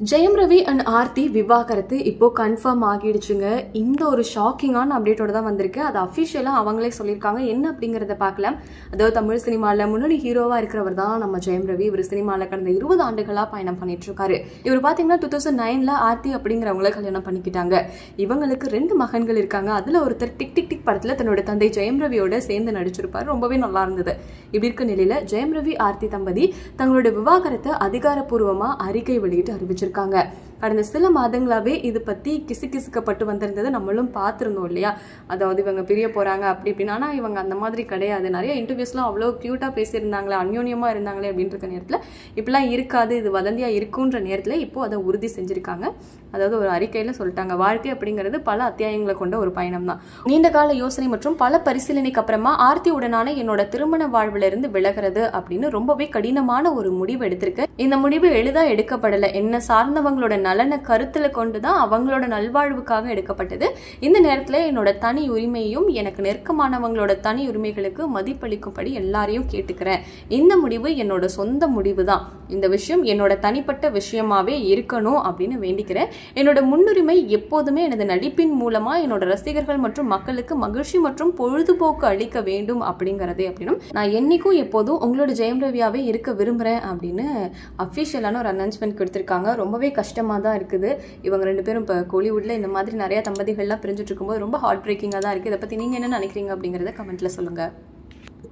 ஜெயம் Ravi and Aarthi விவாகரத்து இப்போ confirm ஆகிடுச்சுங்க இந்த ஒரு ஷாக்கிங்கான அப்டேட்டோட தான் வந்திருக்கு அது அஃபிஷியலாக அவங்களே சொல்லியிருக்காங்க என்ன அப்படிங்கிறத பார்க்கலாம் அதாவது தமிழ் சினிமாவில் முன்னணி ஹீரோவாக இருக்கிறவர் தான் நம்ம ஜெயம் ரவி இவர் சினிமாவில் கடந்த இருபது ஆண்டுகளாக பயணம் பண்ணிட்டு இருக்காரு இவர் பார்த்தீங்கன்னா டூ தௌசண்ட் நைனில் ஆர்த்தி அப்படிங்கிறவங்கள கல்யாணம் பண்ணிக்கிட்டாங்க இவங்களுக்கு ரெண்டு மகன்கள் இருக்காங்க அதில் ஒருத்தர் டிக் டிக் டிக் படத்தில் தன்னோட தந்தை ஜெயம் ரவியோட சேர்ந்து நடிச்சிருப்பார் ரொம்பவே நல்லா இருந்தது இப்படி இருக்க நிலையில ஜெயம் ரவி ஆர்த்தி தம்பதி தங்களோட விவாகரத்தை அதிகாரப்பூர்வமாக அறிக்கை வெளியிட்டு அறிவிச்சிருக்காங்க கடந்த சில மாதங்களாவே இது பத்தி கிசுகிசுக்கப்பட்டு வந்திருந்தது நம்மளும் பார்த்துருந்தோம் இல்லையா அதாவது இவங்க பிரிய போறாங்க அப்படி இப்படின்னு ஆனா இவங்க அந்த மாதிரி கிடையாது நிறைய இன்டர்வியூஸ்லாம் அவ்வளோ க்யூட்டா பேசியிருந்தாங்களே அந்யோன்யமா இருந்தாங்களே அப்படின்ற இருக்க நேரத்துல இப்படிலாம் இருக்காது இது வதந்தியா இருக்குன்ற நேரத்துல இப்போ அதை உறுதி செஞ்சிருக்காங்க அதாவது ஒரு அறிக்கையில சொல்லிட்டாங்க வாழ்க்கை அப்படிங்கிறது பல அத்தியாயங்களை கொண்ட ஒரு பயணம் தான் நீண்ட கால யோசனை மற்றும் பல பரிசீலனைக்கு அப்புறமா ஆர்த்தி உடனான என்னோட திருமண வாழ்வுல இருந்து விலகிறது அப்படின்னு ரொம்பவே கடினமான ஒரு முடிவு எடுத்திருக்கு இந்த முடிவு எளிதா எடுக்கப்படல என்ன சார்ந்தவங்களோட நலனை கருத்துல கொண்டுதான் அவங்களோட நல்வாழ்வுக்காக எடுக்கப்பட்டது இந்த நேரத்துல என்னோட தனி உரிமையும் எனக்கு நெருக்கமானவங்களோட தனி உரிமைகளுக்கு மதிப்பளிக்கும்படி எல்லாரையும் கேட்டுக்கிறேன் இந்த முடிவு என்னோட சொந்த முடிவு தான் இந்த விஷயம் என்னோட தனிப்பட்ட விஷயமாவே இருக்கணும் அப்படின்னு வேண்டிக்கிறேன் என்னோட முன்னுரிமை எப்போதுமே எனது நடிப்பின் மூலமா என்னோட ரசிகர்கள் மற்றும் மக்களுக்கு மகிழ்ச்சி மற்றும் பொழுதுபோக்கு அளிக்க வேண்டும் அப்படிங்கறதே அப்படின்னும் நான் என்னைக்கும் எப்போதும் உங்களோட ஜெயம் ரவியாவே இருக்க விரும்புறேன் அப்படின்னு அஃபிஷியலான ஒரு அனௌன்ஸ்மெண்ட் கொடுத்துருக்காங்க ரொம்பவே கஷ்டமா தான் இருக்குது இவங்க ரெண்டு பேரும் இப்போ கோலிவுட்ல இந்த மாதிரி நிறைய தம்பதிகள்லாம் பிரிஞ்சுட்டு இருக்கும்போது ரொம்ப ஹார்ட் பிரேக்கிங்காக தான் இருக்குது இதை பற்றி நீங்கள் என்ன நினைக்கிறீங்க அப்படிங்கிறத கமெண்ட்ல சொல்லுங்கள்